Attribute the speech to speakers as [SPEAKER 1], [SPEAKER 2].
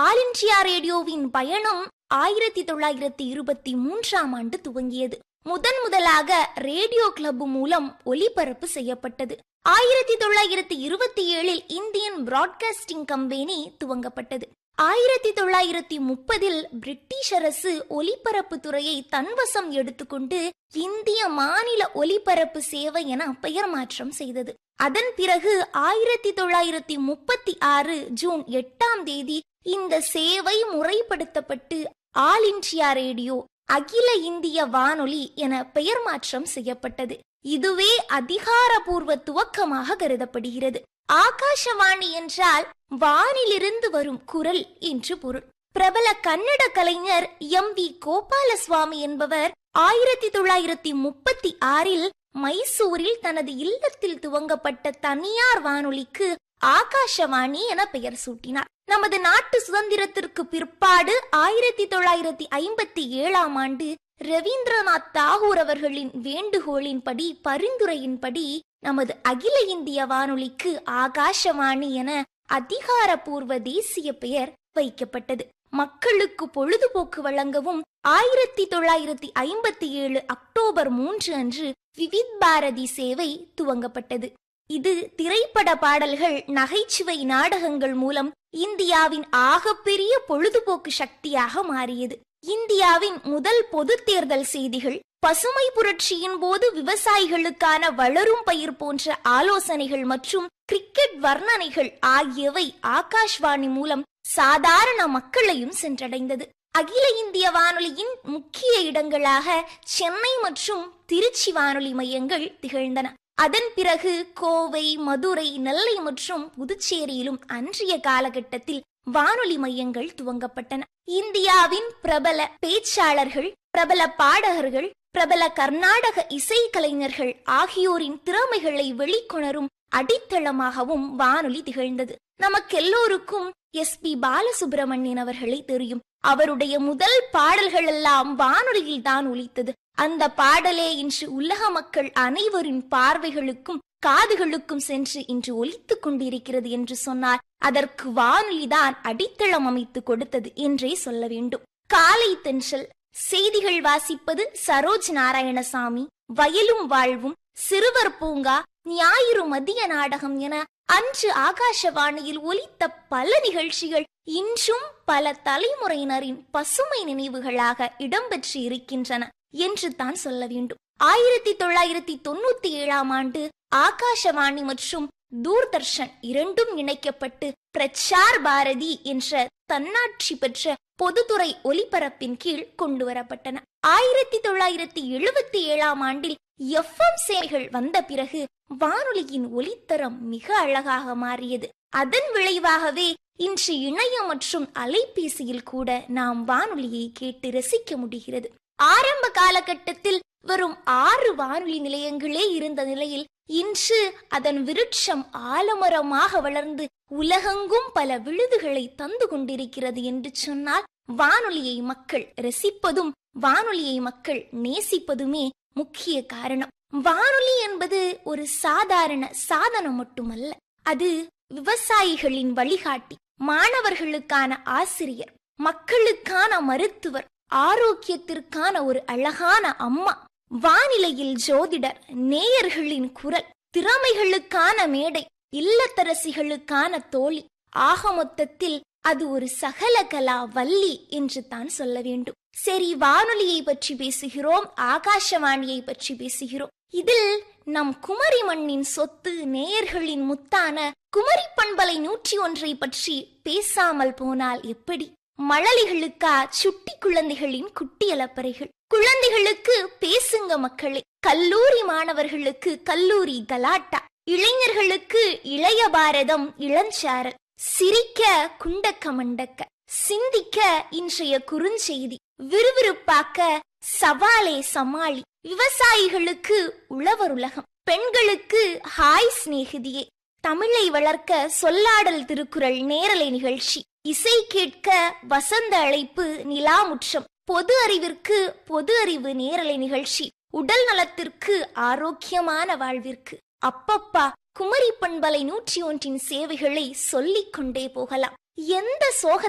[SPEAKER 1] all India ரேடியோவின் பயணம் ஆயிரத்தி தொள்ளாயிரத்தி இருபத்தி மூன்றாம் ஆண்டு துவங்கியது முதன் முதலாக ரேடியோ கிளப் மூலம் ஒலிபரப்பு செய்யப்பட்டது ஆயிரத்தி தொள்ளாயிரத்தி இருபத்தி ஏழில் இந்தியன் பிராட்காஸ்டிங் கம்பெனி துவங்கப்பட்டது ஆயிரத்தி தொள்ளாயிரத்தி முப்பதில் பிரிட்டிஷ் அரசு ஒலிபரப்பு துறையை தன்வசம் எடுத்துக்கொண்டு இந்திய மாநில ஒலிபரப்பு சேவை என பெயர் மாற்றம் செய்தது அதன் பிறகு ஆயிரத்தி தொள்ளாயிரத்தி முப்பத்தி ஆறு ஜூன் எட்டாம் தேதி இந்த சேவை முறைப்படுத்தப்பட்டு ஆல் இந்தியா ரேடியோ அகில இந்திய வானொலி என பெயர் மாற்றம் செய்யப்பட்டது இதுவே அதிகாரபூர்வ துவக்கமாக கருதப்படுகிறது ஆகாஷவாணி என்றால் வானிலிருந்து வரும் குரல் என்று பொருள் பிரபல கன்னட கலைஞர் எம் வி கோபாலசுவாமி என்பவர் ஆயிரத்தி தொள்ளாயிரத்தி முப்பத்தி ஆறில் மைசூரில் தனது இல்லத்தில் துவங்கப்பட்ட தனியார் வானொலிக்கு ஆகாஷவாணி என பெயர் சூட்டினார் நமது நாட்டு சுதந்திரத்திற்கு பிற்பாடு ஆயிரத்தி தொள்ளாயிரத்தி ஐம்பத்தி ஏழாம் ஆண்டு ரவீந்திரநாத் தாகூர் அவர்களின் வேண்டுகோளின்படி பரிந்துரையின்படி நமது அகில இந்திய வானொலிக்கு ஆகாஷவாணி என அதிகாரப்பூர்வ தேசிய பெயர் வைக்கப்பட்டது மக்களுக்கு பொழுதுபோக்கு வழங்கவும் ஆயிரத்தி தொள்ளாயிரத்தி ஐம்பத்தி ஏழு அக்டோபர் மூன்று அன்று விவித் பாரதி சேவை துவங்கப்பட்டது இது திரைப்பட பாடல்கள் நகைச்சுவை நாடகங்கள் மூலம் இந்தியாவின் ஆகப்பெரிய பொழுதுபோக்கு சக்தியாக மாறியது இந்தியாவின் முதல் பொது தேர்தல் செய்திகள் பசுமை புரட்சியின் போது விவசாயிகளுக்கான வளரும் பயிர் போன்ற ஆலோசனைகள் மற்றும் கிரிக்கெட் வர்ணனைகள் ஆகியவை ஆகாஷ்வாணி மூலம் சாதாரண மக்களையும் சென்றடைந்தது அகில இந்திய வானொலியின் முக்கிய இடங்களாக சென்னை மற்றும் திருச்சி வானொலி மையங்கள் திகழ்ந்தன அதன் பிறகு கோவை மதுரை நெல்லை மற்றும் புதுச்சேரியிலும் அன்றைய காலகட்டத்தில் வானொலி மையங்கள் துவங்கப்பட்டன இந்தியாவின் பிரபல பேச்சாளர்கள் பிரபல பாடகர்கள் பிரபல கர்நாடக இசைக்கலைஞர்கள் ஆகியோரின் திறமைகளை வெளிக்கொணரும் அடித்தளமாகவும் வானொலி திகழ்ந்தது நமக்கெல்லோருக்கும் எஸ் பி பாலசுப்ரமணியன் அவர்களை தெரியும் அவருடைய முதல் பாடல்கள் எல்லாம் வானொலியில் தான் ஒலித்தது அந்த பாடலே இன்று உலக மக்கள் அனைவரின் பார்வைகளுக்கும் காதுகளுக்கும் சென்று இன்று ஒலித்துக் கொண்டிருக்கிறது என்று சொன்னார் அதற்கு வானொலிதான் அடித்தளம் அமைத்து கொடுத்தது என்றே சொல்ல வேண்டும் காலை தென்றல் செய்திகள் வாசிப்பது சரோஜ் நாராயணசாமி வயலும் வாழ்வும் சிறுவர் பூங்கா ஞாயிறு மதிய நாடகம் என அன்று ஆகாஷவாணியில் ஒலித்த பல நிகழ்ச்சிகள் இன்றும் பல தலைமுறையினரின் பசுமை நினைவுகளாக இடம்பெற்று இருக்கின்றன என்று தான் சொல்ல வேண்டும் ஆயிரத்தி தொள்ளாயிரத்தி தொண்ணூத்தி ஏழாம் ஆண்டு ஆகாஷவாணி மற்றும் தூர்தர்ஷன் இரண்டும் இணைக்கப்பட்டு பிரச்சார் பாரதி என்ற தன்னாட்சி பெற்ற பொதுத்துறை ஒலிபரப்பின் கீழ் கொண்டு வரப்பட்டன ஆயிரத்தி தொள்ளாயிரத்தி எழுபத்தி ஏழாம் ஆண்டில் எஃப்எம் சேவைகள் வந்த பிறகு வானொலியின் ஒலித்தரம் மிக அழகாக மாறியது அதன் விளைவாகவே இன்று இணையம் மற்றும் அலைபேசியில் கூட நாம் வானொலியை கேட்டு ரசிக்க முடிகிறது ஆரம்ப காலகட்டத்தில் வெறும் ஆறு வானொலி நிலையங்களே இருந்த நிலையில் இன்று அதன் விருட்சம் ஆலமரமாக வளர்ந்து உலகெங்கும் பல விழுதுகளை தந்து கொண்டிருக்கிறது என்று சொன்னால் வானொலியை மக்கள் ரசிப்பதும் வானொலியை மக்கள் நேசிப்பதுமே முக்கிய காரணம் வானொலி என்பது ஒரு சாதாரண சாதனம் மட்டுமல்ல அது விவசாயிகளின் வழிகாட்டி மாணவர்களுக்கான ஆசிரியர் மக்களுக்கான மருத்துவர் ஆரோக்கியத்திற்கான ஒரு அழகான அம்மா வானிலையில் ஜோதிடர் நேயர்களின் குரல் திறமைகளுக்கான மேடை இல்லத்தரசிகளுக்கான தோழி ஆக மொத்தத்தில் அது ஒரு சகலகலா வள்ளி என்று தான் சொல்ல வேண்டும் சரி வானொலியை பற்றி பேசுகிறோம் ஆகாஷவாணியை பற்றி பேசுகிறோம் இதில் நம் குமரி மண்ணின் சொத்து நேயர்களின் முத்தான குமரி பண்பலை நூற்றி ஒன்றை பற்றி பேசாமல் போனால் எப்படி மழலைகளுக்கா சுட்டி குழந்தைகளின் குட்டி அலப்பறைகள் குழந்தைகளுக்கு பேசுங்க மக்களே கல்லூரி மாணவர்களுக்கு கல்லூரி கலாட்டா இளைஞர்களுக்கு இளைய பாரதம் இளஞ்சாரல் சிரிக்க குண்டக்க மண்டக்க சிந்திக்க இன்றைய குறுஞ்செய்தி விறுவிறுப்பாக்க சவாலே சமாளி விவசாயிகளுக்கு உழவர் உலகம் பெண்களுக்கு ஹாய் சிநேகிதியே தமிழை வளர்க்க சொல்லாடல் திருக்குறள் நேரலை நிகழ்ச்சி இசை கேட்க வசந்த அழைப்பு நிலாமுற்றம் பொது அறிவிற்கு பொது அறிவு நேரலை நிகழ்ச்சி உடல் நலத்திற்கு ஆரோக்கியமான வாழ்விற்கு அப்பப்பா குமரி பண்பலை நூற்றி ஒன்றின் சேவைகளை சொல்லிக் கொண்டே போகலாம் எந்த சோக